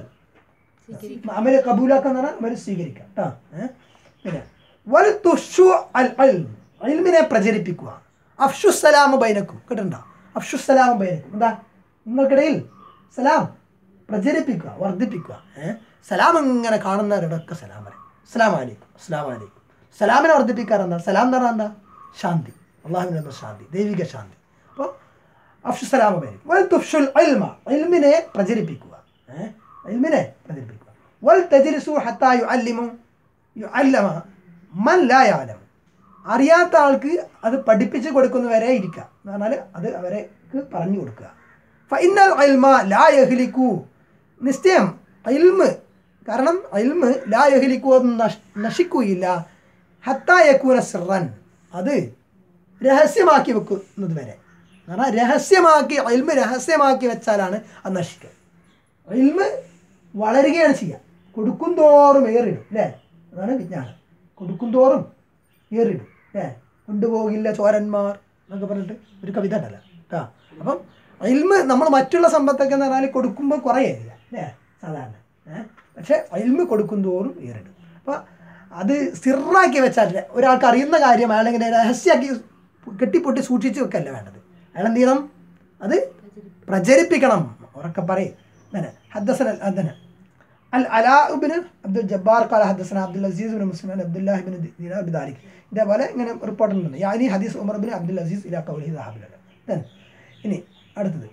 അമല് കബൂലാക്ക എന്ന് പറഞ്ഞാൽ അമല് സ്വീകരിക്കാം കേട്ടോ ഏഹ് പിന്നെ വൽ തുഷു അൽ ഇൽം ഇൽമിനെ പ്രചരിപ്പിക്കുക അഫ്ഷു സലാമു ബൈനക്കും കേട്ടിട്ടുണ്ടോ അഫ്ഷു സലാമു ബൈനക്കും എന്താ നിങ്ങൾക്കിടയിൽ സലാം പ്രചരിപ്പിക്കുക വർദ്ധിപ്പിക്കുക ഏഹ് സലാം ഇങ്ങനെ കാണുന്നവരോടൊക്കെ സലാം പറയും അസ്സലാം വലൈക്കും അസ്സലാം വലൈക്കും സലാമിനെ വർദ്ധിപ്പിക്കാറെന്താ സലാം എന്ന് പറഞ്ഞാൽ എന്താ ശാന്തി അള്ളാഹുവിൻ്റെ ശാന്തി ദൈവിക ശാന്തി അപ്പോൾ അഫ്ഷു സലാമു ബൈനക്കും വൽ തുഫ്ഷുൽ ഇൽമ ഇൽമിനെ പ്രചരിപ്പിക്കുക ഏഹ് ഇൽമിനെ പ്രചരിപ്പിക്കുക വൽ തജ്ലിസു ഹത്താ യുഅല്ലിമു യുഅല്ലമ മൻ ലാ യഅലം അറിയാത്ത ആൾക്ക് അത് പഠിപ്പിച്ച് കൊടുക്കുന്നവരെ ഇരിക്കുക എന്ന് പറഞ്ഞാൽ അത് അവർക്ക് പറഞ്ഞു കൊടുക്കുക ഫൈനൽ അൽമ ലാ യഹ്ലിക്കു നിശ്ചയം അൽമ് കാരണം അൽമ് ലാ യഹ്ലിക്കു അത് നഷ് നശിക്കുകയില്ല ഹത്താ യക്കൂന സിറൻ അത് രഹസ്യമാക്കി വെക്കുന്നത് വരെ എന്ന് പറഞ്ഞാൽ രഹസ്യമാക്കി അൽമ് രഹസ്യമാക്കി വെച്ചാലാണ് അത് നശിക്കുക ഇൽമ് വളരുകയാണ് ചെയ്യുക കൊടുക്കും തോറും ഏറിടും അല്ലേ അതാണ് വിജ്ഞാനം കൊടുക്കും തോറും ഏറിടും അല്ലേ കൊണ്ടുപോകില്ല ചോരന്മാർ എന്നൊക്കെ പറഞ്ഞിട്ട് ഒരു കവിത ഉണ്ടല്ലോ കേട്ടോ അപ്പം ഇൽമ് നമ്മൾ മറ്റുള്ള സമ്പത്തൊക്കെ എന്ന് പറഞ്ഞാൽ കൊടുക്കുമ്പോൾ കുറയില്ല അല്ലേ സാധാരണ ഏഹ് പക്ഷേ ഇൽമ് കൊടുക്കും തോറും ഏറിടും അപ്പോൾ അത് സ്ഥിറാക്കി വെച്ചാൽ ഒരാൾക്ക് അറിയുന്ന കാര്യം അയാളിങ്ങനെ രഹസ്യമാക്കി കെട്ടിപ്പൊട്ടി സൂക്ഷിച്ച് വെക്കല്ല വേണ്ടത് അയാൾ എന്ത് ചെയ്യണം അത് പ്രചരിപ്പിക്കണം ഉറക്കെ പറയും അങ്ങനെ ഹദ്ദസന അതന്നെ അൽ അലാബിന് അബ്ദുൽ ജബ്ബാർ കാല ഹദ്ദസന അബ്ദുൽ അസീസ് ബിൻ മുസ്ലിം അബ്ദുല്ലാഹി ബിൻ ദീനാർ ബിദാലിക് ഇതേപോലെ ഇങ്ങനെ റിപ്പോർട്ട് ഉണ്ട് യാനി ഹദീസ് ഉമർ ബിൻ അബ്ദുൽ അസീസ് ഇലാ കൗലി ദാഹബിലല്ല ദെൻ ഇനി അടുത്തത്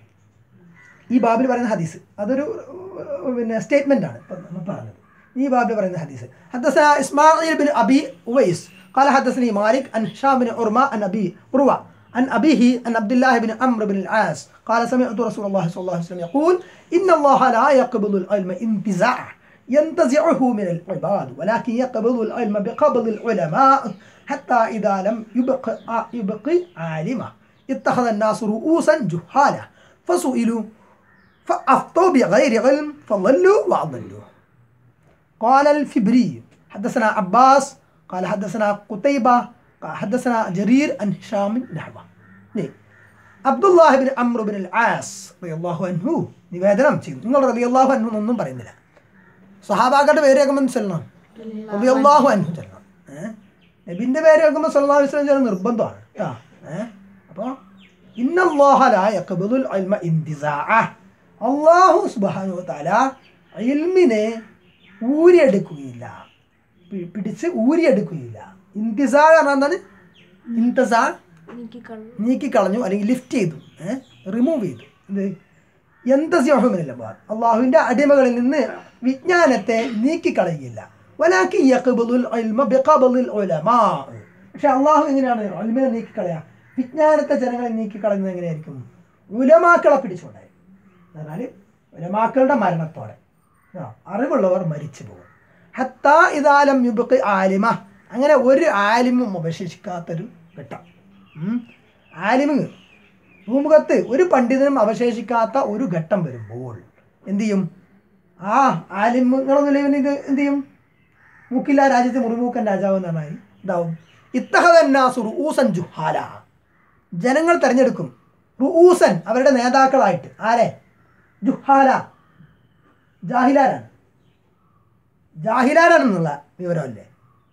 ഈ ബാബിൽ പറയുന്ന ഹദീസ് അതൊരു ഏർ, പിന്നെ സ്റ്റേറ്റ്മെൻ്റ് ആണ് ഇപ്പം നമ്മൾ പറഞ്ഞത് ഈ ബാബിൽ പറയുന്ന ഹദീസ് حدثنا إسماعيل بن أبي أويس قال حدثني مالك عن هشام بن عرمة عن أبي عروة عن أبيه عن عبد الله بن عمرو بن العاص قال سمعت رسول الله صلى الله عليه وسلم يقول إن الله لا يقبض العلم انتزاع ينتزعه من العباد ولكن يقبض العلم بقبض العلماء حتى إذا لم يبق يبق عالمه اتخذ الناس رؤوسا جهالا فسئلوا فأفطوا بغير علم فضلوا وأضلوا قال الفبري حدثنا عباس قال حدثنا قتيبة قال حدثنا جرير عن هشام نحوه നീ അബ്ദുല്ലാഹി bin Amr bin al As റളിയല്ലാഹു അൻഹു നിവേദനം ചെയ്തു നിങ്ങൾ റളിയല്ലാഹു അൻഹു എന്നൊന്നും പറയുന്നില്ല സഹാബാക്കളുടെ പേര് കേൾക്കുമ്പോൾ ചെല്ലണം റളിയല്ലാഹു അൻഹു ചെല്ലണം ഏഹ് നബിൻ്റെ പേര് കേൾക്കുമ്പോൾ സല്ലല്ലാഹു അലൈഹി വസല്ലം ചെല്ലണം നിർബന്ധമാണ് കേട്ടോ ഏഹ് അപ്പോൾ ഇന്നല്ലാഹ ലാ യഖ്ബിദുൽ ഇൽമ ഇന്തിസാഅ അല്ലാഹു സുബ്ഹാനഹു വ തആല ഇൽമിനെ ഊരിയെടുക്കുകയില്ല പി- പിടിച്ച് ഊരിയെടുക്കുകയില്ല ഇന്തിസാ പറഞ്ഞാൽ എന്താണ് ഇന്തിസാ നീക്കിക്കളഞ്ഞു നീക്കിക്കളഞ്ഞു അല്ലെങ്കിൽ ലിഫ്റ്റ് ചെയ്തു റിമൂവ് ചെയ്തു എന്ത് എന്തസ്യഹുമില്ല അള്ളാഹുവിൻ്റെ അടിമകളിൽ നിന്ന് വിജ്ഞാനത്തെ നീക്കിക്കളയുകയില്ല വലാക്കി യഖ്ബുദുൽ ഇൽമ ബിഖബ്ദിൽ ഉലമാ പക്ഷെ അള്ളാഹു എങ്ങനെയാണ് അൽമിനെ നീക്കിക്കളയുക വിജ്ഞാനത്തെ ജനങ്ങളെ നീക്കിക്കളയുന്നത് എങ്ങനെയായിരിക്കും ഉലമാക്കളെ പിടിച്ചുകൊണ്ടായി എന്നാൽ ഉലമാക്കളുടെ മരണത്തോടെ ആ, അറിവുള്ളവർ മരിച്ചു പോകും ഹത്താ ഇതാലം യുബക്ക് ആലിമ അങ്ങനെ ഒരു ആലിമും അവശേഷിക്കാത്തൊരു ഘട്ടം ഉം. ആലിമ് ഭൂമുഖത്ത് ഒരു പണ്ഡിതനും അവശേഷിക്കാത്ത ഒരു ഘട്ടം വരുമ്പോൾ എന്ത് ചെയ്യും ആ ആലിമുകളൊന്നും ഇത് എന്ത് ചെയ്യും മൂക്കില്ല രാജ്യത്ത് മുറിമൂക്കൻ രാജാവ് എന്ന് പറഞ്ഞാൽ ഇതാവും ഇത്തഹദന്നാസു റുഊസൻ ജുഹാല ജനങ്ങൾ തിരഞ്ഞെടുക്കും റുഊസൻ അവരുടെ നേതാക്കളായിട്ട് ആരെ ജുഹാല ജാഹിലാരാണ് ജാഹിലാരാണെന്നുള്ള വിവരമല്ലേ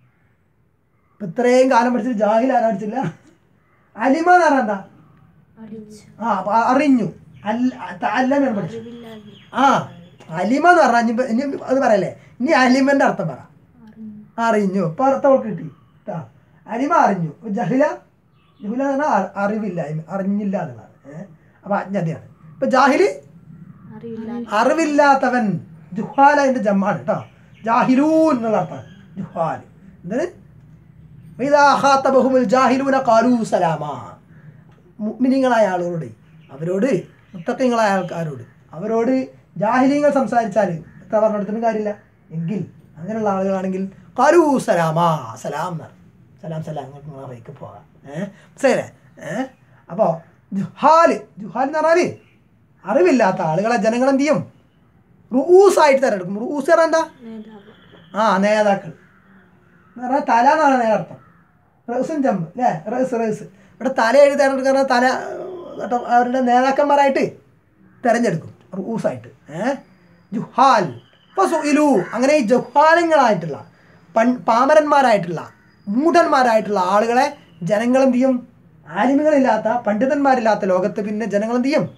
ഇപ്പം ഇത്രയും കാലം പഠിച്ചിട്ട് ജാഹിലാരാ പഠിച്ചില്ല അലിമ എന്ന് പറഞ്ഞാൽ എന്താ അടിച്ചു ആ അപ്പൊ അറിഞ്ഞു അല്ല അല്ലമാണ് പഠിച്ചു അറിവില്ലാതെ ആ അലിമ എന്ന് പറഞ്ഞാൽ ഇനി ഇപ്പൊ- ഇനി അത് പറയല്ലേ ഇനി അലിമന്റെ അർത്ഥം പറ അറിഞ്ഞു അറിഞ്ഞു ഇപ്പൊ അർത്ഥം അവൾക്ക് കിട്ടി കേട്ടാ അലിമ അറിഞ്ഞു ഇപ്പൊ ജഹില ജഹില എന്ന് പറഞ്ഞാൽ അ- അറിവില്ലായ്മ അറിഞ്ഞില്ല എന്നുള്ളതാണ് ഏഹ് അപ്പൊ അജ്ഞതയാണ് ഇപ്പൊ ജാഹില് അറിവില്ലാതെ അറിവില്ലാത്തവൻ ജുഹാല അതിന്റെ ജമ്മാണ് കേട്ടോ ജാഹിലൂൻ എന്നുള്ള അർത്ഥമാണ് ജുഹാൽ എന്താണ് ഇതാ ഖാത്തബഹുമുൽ ജാഹിലൂന ഖാലൂ സലാമാ മുഅ്മിനീങ്ങളായ ആളുകളോട് അവരോട് മുത്തക്കങ്ങളായ ആൾക്കാരോട് അവരോട് ജാഹിലീങ്ങൾ സംസാരിച്ചാൽ എത്ര പറഞ്ഞെടുത്തിട്ടും കാര്യമില്ല എങ്കിൽ അങ്ങനെയുള്ള ആളുകളാണെങ്കിൽ ഖാലൂ സലാമാ സലാം എന്ന് പറയും. സലാം സലാം നിങ്ങൾക്ക് നിങ്ങളെ വഴിക്ക് പോകാം ഏഹ് മനസ്സിലായില്ലേ ഏഹ് അപ്പോൾ ജുഹാൽ ജുഹാൽ എന്ന് പറഞ്ഞാൽ അറിവില്ലാത്ത ആളുകളെ ജനങ്ങൾ എന്ത് ചെയ്യും റൂസായിട്ട് തിരഞ്ഞെടുക്കും റൂസ് പറഞ്ഞാൽ എന്താ നേതാവ് ആ നേതാക്കൾ എന്ന് പറഞ്ഞാൽ തല എന്നാണ് നേരർത്ഥം റേസും ജമ്പ് അല്ലേ റേസ് റേസ് ഇവിടെ തല എഴുതി തിരഞ്ഞെടുക്കുന്ന തല കേട്ടോ അവരുടെ നേതാക്കന്മാരായിട്ട് തിരഞ്ഞെടുക്കും റൂസായിട്ട് ഏഹ് ജുഹാൽ ഫസുഇലു അങ്ങനെ ഈ ജുഹാലങ്ങളായിട്ടുള്ള പൺ പാമരന്മാരായിട്ടുള്ള മൂഢന്മാരായിട്ടുള്ള ആളുകളെ ജനങ്ങൾ എന്ത് ചെയ്യും ആലിമുകളില്ലാത്ത പണ്ഡിതന്മാരില്ലാത്ത ലോകത്ത് പിന്നെ ജനങ്ങൾ എന്ത് ചെയ്യും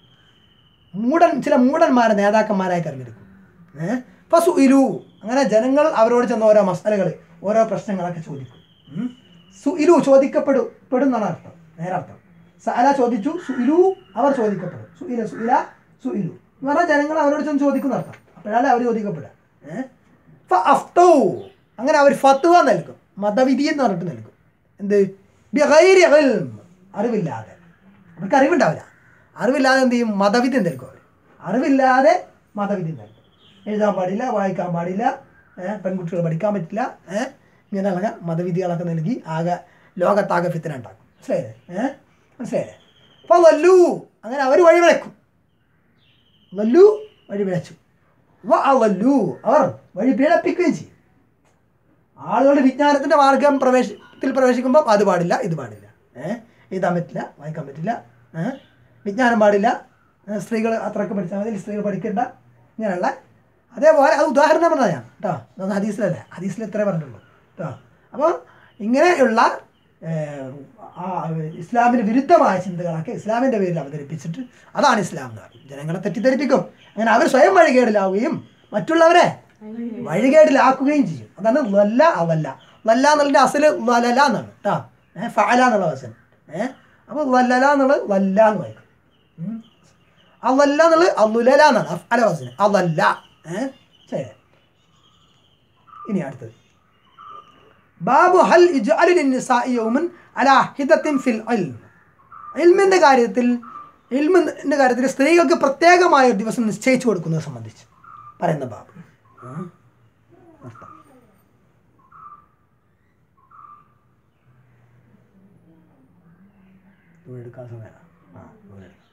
മൂടൻ ചില മൂടന്മാരെ നേതാക്കന്മാരായി തിരഞ്ഞെടുക്കും ഏഹ് ഫസു ഇലു അങ്ങനെ ജനങ്ങൾ അവരോട് ചെന്ന ഓരോ മസാലകൾ ഓരോ പ്രശ്നങ്ങളൊക്കെ ചോദിക്കും ഉം. സു ഇലു ചോദിക്കപ്പെടു പെടുന്നാണ് അർത്ഥം നേരർത്ഥം സഅല ചോദിച്ചു സു ഇലു അവർ ചോദിക്കപ്പെടും സു ഇല സു ഇല സു ഇലു എന്ന് പറഞ്ഞാൽ ജനങ്ങൾ അവരോട് ചെന്ന് ചോദിക്കുന്ന അർത്ഥം അപ്പോഴാണ് അവർ ചോദിക്കപ്പെടുക ഏഹ് ഫ അഫ്തൗ അങ്ങനെ അവർ ഫത്വ നൽകും മതവിധി എന്ന് പറഞ്ഞിട്ട് നൽകും എന്ത് ബിഗൈരി ഇൽം. അറിവില്ലാതെ അവർക്ക് അറിവുണ്ടാവില്ല അറിവില്ലാതെ എന്ത് ചെയ്യും മതവിധി നൽകും അവർ അറിവില്ലാതെ മതവിധി നൽകും എഴുതാൻ പാടില്ല വായിക്കാൻ പാടില്ല ഏഹ് പെൺകുട്ടികൾ പഠിക്കാൻ പറ്റില്ല ഏഹ് ഇങ്ങനെയുള്ള മതവിധികളൊക്കെ നൽകി ആകെ ലോകത്താകെ ഫിത്തന ഉണ്ടാക്കും മനസ്സിലായില്ലേ ഏഹ് മനസ്സിലായില്ലേ അപ്പോൾ വല്ലു അങ്ങനെ അവർ വഴിവിളക്കും വല്ലു വഴിപിഴച്ചു വല്ലു അവർ വഴി പിഴപ്പിക്കുകയും ചെയ്യും ആളുകളുടെ വിജ്ഞാനത്തിൻ്റെ മാർഗം പ്രവേശത്തിൽ പ്രവേശിക്കുമ്പോൾ അത് പാടില്ല ഇത് പാടില്ല ഏഹ് എഴുതാൻ പറ്റില്ല വായിക്കാൻ പറ്റില്ല ഏഹ് വിജ്ഞാനം പാടില്ല സ്ത്രീകൾ അത്രയൊക്കെ പഠിച്ചാൽ മതി സ്ത്രീകൾ പഠിക്കേണ്ട ഇങ്ങനെയുള്ള അതേപോലെ അത് ഉദാഹരണം പറഞ്ഞാൽ ഞാൻ കേട്ടോ അത് ഹദീസിലല്ല ഹദീസിൽ ഇത്രേ പറഞ്ഞിട്ടുള്ളൂ കേട്ടോ അപ്പോൾ ഇങ്ങനെയുള്ള ഏഹ്, ആ ഇസ്ലാമിന് വിരുദ്ധമായ ചിന്തകളൊക്കെ ഇസ്ലാമിൻ്റെ പേരിൽ അവതരിപ്പിച്ചിട്ട് അതാണ് ഇസ്ലാം എന്ന് പറയും ജനങ്ങളെ തെറ്റിദ്ധരിപ്പിക്കും അങ്ങനെ അവർ സ്വയം വഴികേടിലാവുകയും മറ്റുള്ളവരെ വഴികേടിലാക്കുകയും ചെയ്യും അതാണ് ലല്ല അവല്ല ലല്ല എന്നുള്ളതിൻ്റെ അസല് ലലല എന്നാണ് കേട്ടോ ഏഹ് ഫഅല എന്നുള്ള വസൻ ഏഹ് അപ്പോൾ ലല്ലല എന്നുള്ളത് ലല്ല എന്ന് വായിക്കും ഉം. അതല്ല എന്നുള്ളത് അല്ലുലല എന്നാണ് അഫ്അല വസന് അതല്ല ഏഹ് ശരി ഇനി അടുത്തത് ബാബു ഹൽ ഇജ്അലു ലിന്നിസാഇ യൗമൻ അലാ ഹിദത്തിൻ ഫിൽ ഇൽം ഇൽമിൻ്റെ കാര്യത്തിൽ ഇൽമിൻ്റെ കാര്യത്തിൽ സ്ത്രീകൾക്ക് പ്രത്യേകമായ ഒരു ദിവസം നിശ്ചയിച്ചു കൊടുക്കുന്നത് സംബന്ധിച്ച് പറയുന്ന ബാബു ഉം. നിർത്താം. എടുക്കാൻ സമയമാണ് ആ ഇവിടെ എടുക്കാം.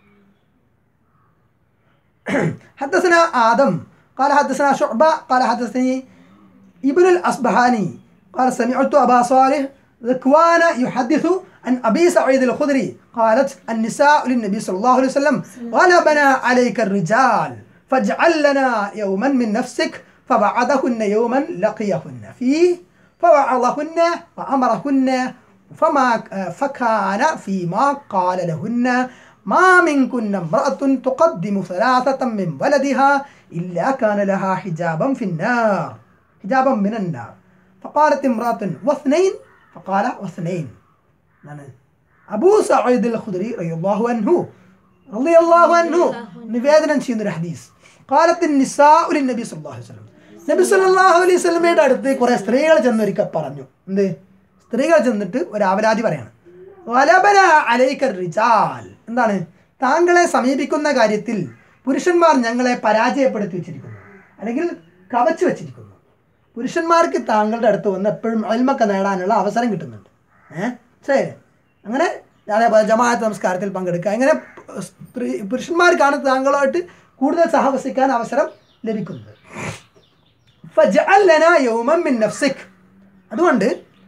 حدثنا آدم قال حدثنا شعبة قال حدثني ابن الأصبهاني قال سمعت أبا صالح ذكوان يحدث عن أبي سعيد الخدري قالت النساء للنبي صلى الله عليه وسلم غلبنا عليك الرجال فاجعل لنا يوما من نفسك فبعثهن يوما لقيهن فيه فوعظهن وأمرهن فما فكان فيما قال لهن ما منكن امرأة تقدم ثلاثة من ولدها إلا كان لها حجابا في النار حجابا من النار فقالت امرأة واثنين فقال واثنين يعني أبو سعيد الخدري رضي الله عنه رضي الله عنه നിവേദനം ചെയ്യുന്ന ഒരു ഹദീസ് قالت النساء للنبي صلى الله عليه وسلم നബി സല്ലല്ലാഹു അലൈഹി വസല്ലമയുടെ അടുത്ത് കുറേ സ്ത്രീകൾ ചെന്നൊരിക്കൽ പറഞ്ഞു എന്ത് സ്ത്രീകൾ ചെന്നിട്ട് ഒരു അവലാതി പറയാണ് വലബന അലൈക്കർ റിജാൽ എന്താണ് താങ്കളെ സമീപിക്കുന്ന കാര്യത്തിൽ പുരുഷന്മാർ ഞങ്ങളെ പരാജയപ്പെടുത്തി വെച്ചിരിക്കുന്നു അല്ലെങ്കിൽ കവച്ചു വെച്ചിരിക്കുന്നു പുരുഷന്മാർക്ക് താങ്കളുടെ അടുത്ത് വന്ന് എപ്പോഴും അൽമക്ക നേടാനുള്ള അവസരം കിട്ടുന്നുണ്ട് ഏഹ് ശരി അങ്ങനെ അതേപോലെ ജമാഅത്ത് നമസ്കാരത്തിൽ പങ്കെടുക്കുക ഇങ്ങനെ സ്ത്രീ പുരുഷന്മാർക്കാണ് താങ്കളുമായിട്ട് കൂടുതൽ സഹവസിക്കാൻ അവസരം ലഭിക്കുന്നത് ഫജ്അൽ ലനാ യൗമൻ മിൻ നഫ്സിക് അതുകൊണ്ട്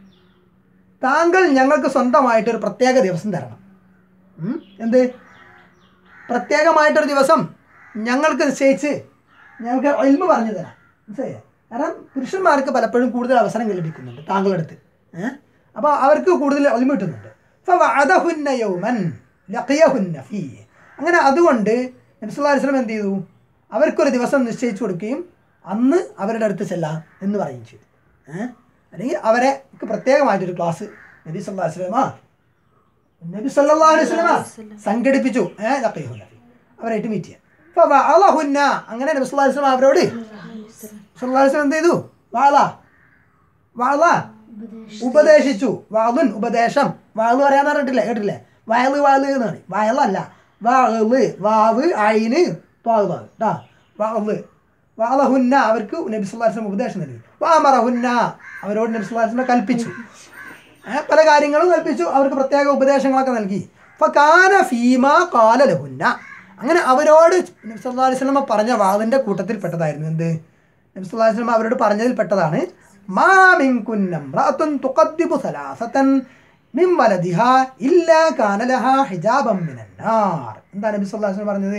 താങ്കൾ ഞങ്ങൾക്ക് സ്വന്തമായിട്ട് ഒരു പ്രത്യേക ദിവസം തരണം ഉം? എന്ത് പ്രത്യേകമായിട്ടൊരു ദിവസം ഞങ്ങൾക്ക് നിശ്ചയിച്ച് ഞങ്ങൾക്ക് എൽമ പറഞ്ഞു തരാം മനസ്സിലായോ കാരണം പുരുഷന്മാർക്ക് പലപ്പോഴും കൂടുതൽ അവസരം ലഭിക്കുന്നുണ്ട് താങ്കളുടെ അടുത്ത് ഏഹ് അപ്പോൾ അവർക്ക് കൂടുതൽ എൽമ കിട്ടുന്നുണ്ട് ഫവഅദഹുന്ന യൗമൻ ലഖിയഹുന്ന ഫീ അങ്ങനെ അതുകൊണ്ട് നബി സല്ലല്ലാഹു അലൈഹി വസല്ലം എന്ത് ചെയ്തു അവർക്കൊരു ദിവസം നിശ്ചയിച്ചു കൊടുക്കുകയും അന്ന് അവരുടെ അടുത്ത് ചെല്ലാം എന്ന് പറയുകയും ചെയ്തു ഏഹ് അല്ലെങ്കിൽ അവരെ പ്രത്യേകമായിട്ടൊരു ക്ലാസ് നബി സല്ലല്ലാഹു അലൈഹി വസല്ലമ നബി സല്ലല്ലാഹു അലൈഹി വസല്ലമ സംഘടിപ്പിച്ചു ഏഹ് ലഖിയഹുന്ന ഫീ അവരായിട്ട് മീറ്റ് ചെയ്യാൻ ഫവഅദഹുന്ന അങ്ങനെ നബി സല്ലല്ലാഹു അലൈഹി വസല്ലം അവരോട് സല്ലല്ലാഹു അലൈഹി വസല്ലം എന്ത് ചെയ്തു വാള വാള ഉപദേശിച്ചു വാളുൻ ഉപദേശം വാള് പറയാന്ന് പറഞ്ഞിട്ടില്ലേ കേട്ടില്ലേ വയല് വാള് എന്നാണ് വയലല്ല വാള് വാവ് അയിന് പാവ് പാവ് കേട്ടാ വാള് വാളഹുന്ന അവർക്ക് നബി സുല്ലാസ്ലം ഉപദേശം നൽകി വാമറഹുന്ന അവരോട് നബി സുല്ലാസ്ലം കൽപ്പിച്ചു ഏ, പല കാര്യങ്ങളും കൽപ്പിച്ചു അവർക്ക് പ്രത്യേക ഉപദേശങ്ങളൊക്കെ നൽകി ഫകാന ഫീമ കാല ലഹുന്ന അങ്ങനെ അവരോട് നബി സല്ലല്ലാഹു അലൈഹി വസല്ലമ പറഞ്ഞ വാളിൻ്റെ കൂട്ടത്തിൽ പെട്ടതായിരുന്നു എന്ത് നബി സല്ലല്ലാഹു അലൈഹി വസല്ലമ അവരോട് പറഞ്ഞതിൽ പെട്ടതാണ് മാ മിൻകുന്ന ഇംറഅത്തുൻ തുഖദ്ദിബു സലാസതൻ മിൻ വലദിഹാ ഇല്ലാ കാന ലഹാ ഹിജാബൻ മിനൻ നാർ എന്താ നബി സല്ലല്ലാഹു അലൈഹി വസല്ലം പറഞ്ഞത്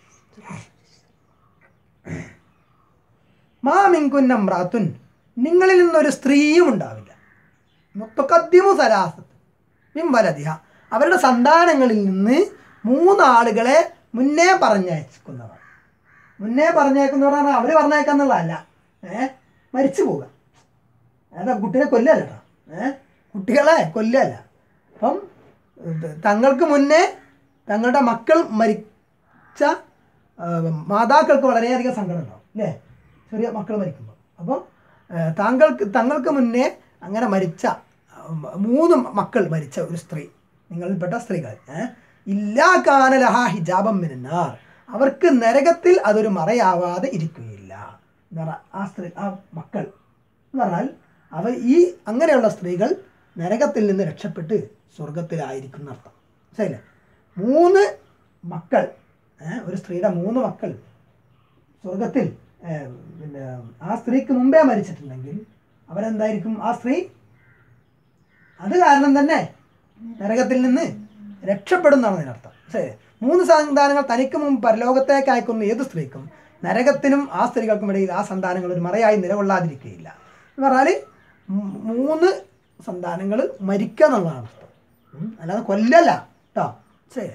മാ മിൻകുന്ന ഇംറഅത്തുൻ നിങ്ങളിൽ നിന്നൊരു സ്ത്രീയും ഉണ്ടാവില്ല മുത്തക്കദ്യമു സലാസത്ത് മിൻ വലദിഹ അവരുടെ സന്താനങ്ങളിൽ നിന്ന് മൂന്നാളുകളെ മുന്നേ പറഞ്ഞയക്കുന്നവർ മുന്നേ പറഞ്ഞേക്കുന്ന പറഞ്ഞാൽ അവർ പറഞ്ഞേക്കാന്നുള്ളതല്ല ഏ മരിച്ചു പോവുക അതാ കുട്ടിയെ കൊല്ലല്ല കേട്ടോ ഏ കുട്ടികളെ കൊല്ലല്ല അപ്പം ഇത് തങ്ങൾക്ക് മുന്നേ തങ്ങളുടെ മക്കൾ മരിച്ച ആ, മാതാക്കൾക്ക് വളരെയധികം സങ്കടം ഉണ്ടാവും അല്ലേ ചെറിയ മക്കൾ മരിക്കുമ്പോൾ അപ്പം ആ, താങ്കൾക്ക് തങ്ങൾക്ക് മുന്നേ അങ്ങനെ മരിച്ച ആ, മൂന്ന് മക്കൾ മരിച്ച ഒരു സ്ത്രീ നിങ്ങളിൽപ്പെട്ട സ്ത്രീകൾ ഏ? ഇല്ലാ കാനലഹ ഹിജാബം മിനാർ അവർക്ക് നരകത്തിൽ അതൊരു മറയാവാതെ ഇരിക്കുകയില്ല എന്ന് പറഞ്ഞാൽ ആ സ്ത്രീ ആ മക്കൾ എന്ന് പറഞ്ഞാൽ അവ ഈ അങ്ങനെയുള്ള സ്ത്രീകൾ നരകത്തിൽ നിന്ന് രക്ഷപ്പെട്ട് സ്വർഗത്തിലായിരിക്കും എന്നർത്ഥം ശരിയല്ലേ മൂന്ന് മക്കൾ ഏ, ഒരു സ്ത്രീയുടെ മൂന്ന് മക്കൾ സ്വർഗത്തിൽ ഏ, പിന്നെ ആ സ്ത്രീക്ക് മുമ്പേ മരിച്ചിട്ടുണ്ടെങ്കിൽ അവരെന്തായിരിക്കും ആ സ്ത്രീ അത് കാരണം തന്നെ നരകത്തിൽ നിന്ന് രക്ഷപ്പെടുന്നതാണ് അതിനർത്ഥം ശരി മൂന്ന് സന്താനങ്ങൾ തനിക്ക് മുമ്പ് പരലോകത്തേക്ക് അയക്കുന്ന ഏത് സ്ത്രീക്കും നരകത്തിനും ആ സ്ത്രീകൾക്കും ഇടയിൽ ആ സന്താനങ്ങൾ ഒരു മറയായി നിലകൊള്ളാതിരിക്കുകയില്ല എന്ന് പറഞ്ഞാൽ മൂ- മൂന്ന് സന്താനങ്ങൾ മരിക്കുക എന്നുള്ളതാണ് അർത്ഥം ഉം. അല്ലാതെ കൊല്ലല്ല കേട്ടോ ശരി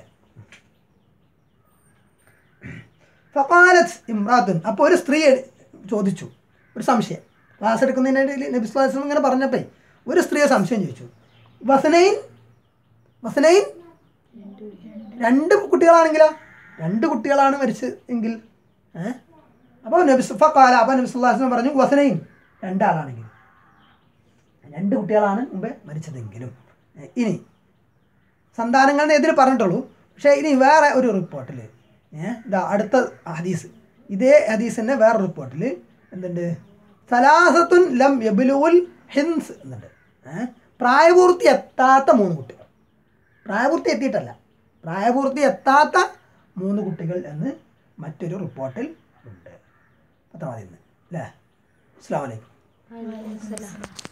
ഫഖാലത്ത് ഇമ്രാത്തുൻ അപ്പോൾ ഒരു സ്ത്രീ ചോദിച്ചു ഒരു സംശയം ക്ലാസ് എടുക്കുന്നതിനിടയിൽ നബി സ്വല്ലല്ലാഹു അലൈഹി വസല്ലം ഇങ്ങനെ പറഞ്ഞപ്പോൾ ഒരു സ്ത്രീയെ സംശയം ചോദിച്ചു വസനൈൻ വസനൈൻ രണ്ട് കുട്ടികളാണെങ്കിലോ രണ്ട് കുട്ടികളാണ് മരിച്ചത് എങ്കിൽ ഏഹ് അപ്പോൾ നബി ഫഖാല അപ്പോൾ നബി സ്വല്ലല്ലാഹു അലൈഹി വസല്ലം പറഞ്ഞു വസനൈൻ രണ്ടാളാണെങ്കിൽ രണ്ട് കുട്ടികളാണ് മുമ്പേ മരിച്ചതെങ്കിലും ഏ, ഇനി സന്താനങ്ങളുടെ എതിര് പറഞ്ഞിട്ടുള്ളൂ പക്ഷേ ഇനി വേറെ ഒരു റിപ്പോർട്ടിൽ ഇതാ അടുത്ത ഹദീസ് ഇതേ ഹദീസിൻ്റെ വേറെ റിപ്പോർട്ടിൽ എന്തുണ്ട് സലാസത്തുൻ ലം യബുലുൽ ഹിൻസ് എന്നുണ്ട് ഏ? പ്രായപൂർത്തി എത്താത്ത മൂന്ന് കുട്ടികൾ പ്രായപൂർത്തി എത്തിയിട്ടല്ല പ്രായപൂർത്തി എത്താത്ത മൂന്ന് കുട്ടികൾ എന്ന് മറ്റൊരു റിപ്പോർട്ടിൽ ഉണ്ട് അത്ര മതി ഇന്ന് അല്ലേ അസ്സാം വലൈക്കും വലൈക്കും സലാം